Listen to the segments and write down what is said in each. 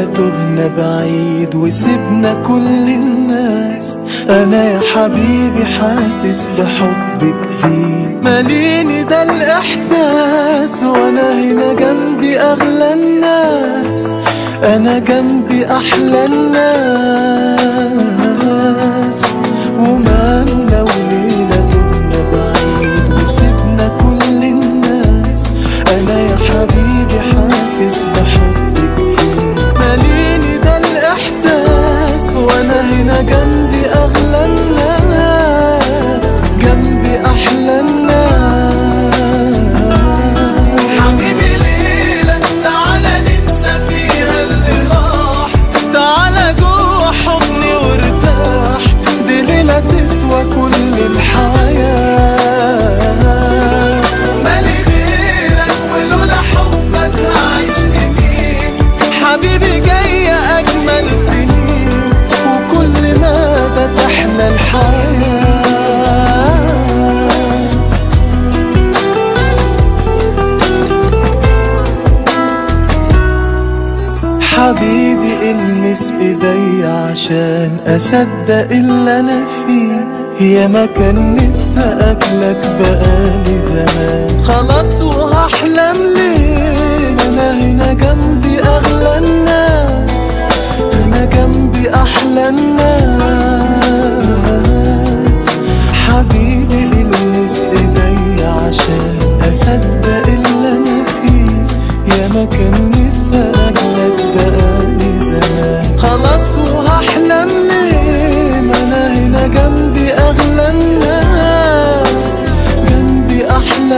ليلة تهنا بعيد وسيبنا كل الناس انا يا حبيبي حاسس بحب جديد ماليني ده الاحساس وانا هنا جنبي اغلى الناس انا جنبي احلى الناس وماله لو ليلة تهنا بعيد وسيبنا كل الناس انا يا حبيبي حاسس بحب جديد ماليني ده الاحساس وانا هنا جنبي اغلى الناس جنبي احلى الناس حبيبي ليلة تعالى ننسى فيها اللي راح تعالى جوه حضني وارتاح دي ليلة تسوى كل الحياة مالي غيرك ولولا حبك هعيش لمين حبيبي جاية أجمل سنين وكل مدى تحلى الحياة حبيبي المس ايدي عشان اصدق اللي انا فيه يا ما كان نفسي اقابلك بقالي زمان خلاص وهحلم ليه انا هنا جنبي اغلى الناس انا جنبي احلى الناس حبيبي المس ايدي عشان اصدق اللي انا فيه يا ما كان نفسي اقابلك بقالي زمان خلاص وهحلم ليه ما انا هنا جنبي اغلى الناس جنبي احلى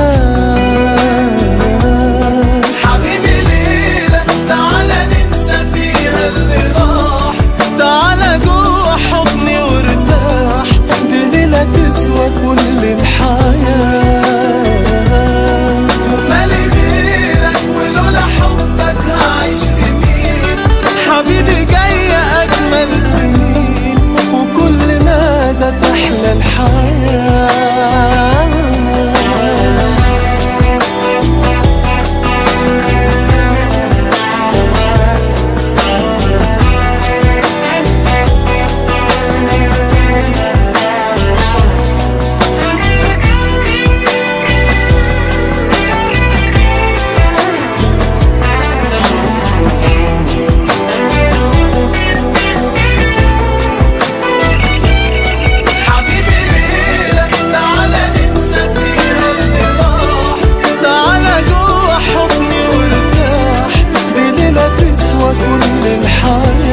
الناس حبيبي ليلة تعالى ننسى فيها اللي راح تعالى جوه حضني وارتاح دي ليلة تسوى كل الحياة مالي غيرك ولولا حبك هعيش لمين حبيبي جاية أجمل سنين وكل مدى تحلى الحياة حبيبي ليلة تعالى ننسى فيها اللي راح تعالى جوه حضني وارتاح دي ليلة تسوى كل الحياة